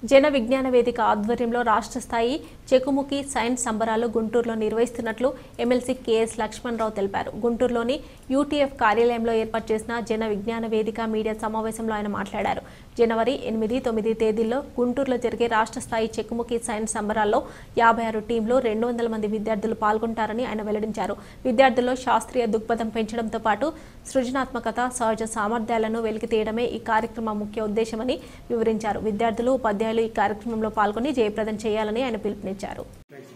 జన విజ్ఞాన వేదిక ఆధ్వర్యంలో రాష్ట్ర స్థాయి చెకుముకి సైన్స్ సంబరాలు గుంటూరులో నిర్వహిస్తున్నట్లు ఎమ్మెల్సీ కెఎస్ లక్ష్మణరావు తెలిపారు గుంటూరులోని యూటీఎఫ్ కార్యాలయంలో ఏర్పాటు చేసిన జన విజ్ఞాన వేదిక మీడియా సమావేశంలో ఆయన మాట్లాడారు జనవరి ఎనిమిది తొమ్మిది తేదీల్లో గుంటూరులో జరిగే రాష్ట్ర స్థాయి చెకుముకి సైన్స్ సంబరాల్లో యాభై ఆరు టీంలో రెండు వందల మంది విద్యార్థులు పాల్గొంటారని ఆయన వెల్లడించారు విద్యార్థుల్లో శాస్త్రీయ దృక్పథం పెంచడంతో పాటు సృజనాత్మకత సహజ సామర్థ్యాలను వెలికితీయడమే ఈ కార్యక్రమం ముఖ్య ఉద్దేశమని వివరించారు విద్యార్థులు ఉపాధ్యాయులు ఈ కార్యక్రమంలో పాల్గొని జయప్రదం చేయాలని ఆయన పిలుపునిచ్చారు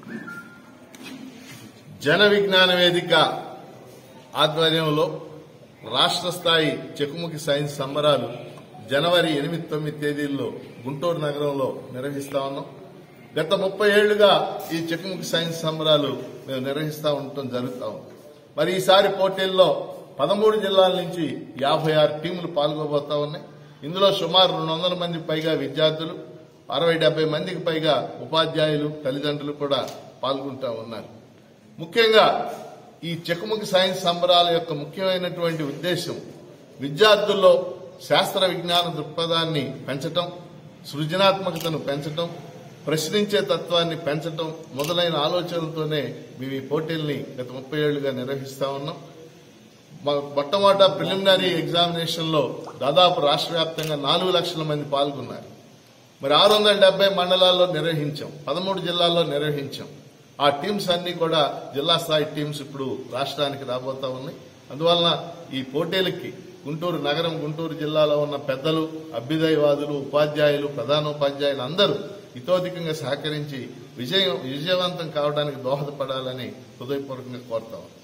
జన విజ్ఞాన వేదిక ఆధ్వర్యంలో రాష్ట్ర స్థాయి చెకుముకి సైన్స్ సంబరాలు జనవరి ఎనిమిది తొమ్మిది తేదీల్లో గుంటూరు నగరంలో నిర్వహిస్తా ఉన్నాం గత ముప్పై ఏళ్లుగా ఈ చెకుముకి సైన్స్ సంబరాలు మేము నిర్వహిస్తా ఉండటం జరుగుతా ఉంది మరి ఈసారి పోటీల్లో పదమూడు జిల్లాల నుంచి యాభై ఆరు టీములు పాల్గొబోతా ఉన్నాయి ఇందులో సుమారు రెండు వందల మంది పైగా విద్యార్థులు అరవై డెబ్బై మందికి పైగా ఉపాధ్యాయులు తల్లిదండ్రులు కూడా పాల్గొంటా ఉన్నారు ముఖ్యంగా ఈ చెకుముకి సైన్స్ సంబరాల యొక్క ముఖ్యమైనటువంటి ఉద్దేశం విద్యార్థుల్లో శాస్త్ర విజ్ఞాన దృక్పథాన్ని పెంచటం సృజనాత్మకతను పెంచటం ప్రశ్నించే తత్వాన్ని పెంచటం మొదలైన ఆలోచనలతోనే మేము ఈ పోటీల్ని గత ముప్పై ఏళ్లుగా నిర్వహిస్తా ఉన్నాం మా- మొట్టమొదట ప్రిలిమినరీ ఎగ్జామినేషన్ లో దాదాపు రాష్ట్ర వ్యాప్తంగా నాలుగు లక్షల మంది పాల్గొన్నారు మరి ఆరు వందల డెబ్బై మండలాల్లో నిర్వహించాం పదమూడు జిల్లాల్లో నిర్వహించాం ఆ టీమ్స్ అన్ని కూడా జిల్లా స్థాయి టీమ్స్ ఇప్పుడు రాష్ట్రానికి రాబోతా ఉన్నాయి అందువలన ఈ పోటీలకి గుంటూరు నగరం గుంటూరు జిల్లాలో ఉన్న పెద్దలు అభ్యుదయవాదులు ఉపాధ్యాయులు ప్రధానోపాధ్యాయులు అందరూ ఇతోధికంగా సహకరించి విజయం విజయవంతం కావడానికి దోహదపడాలని హృదయపూర్వకంగా కోరుతాం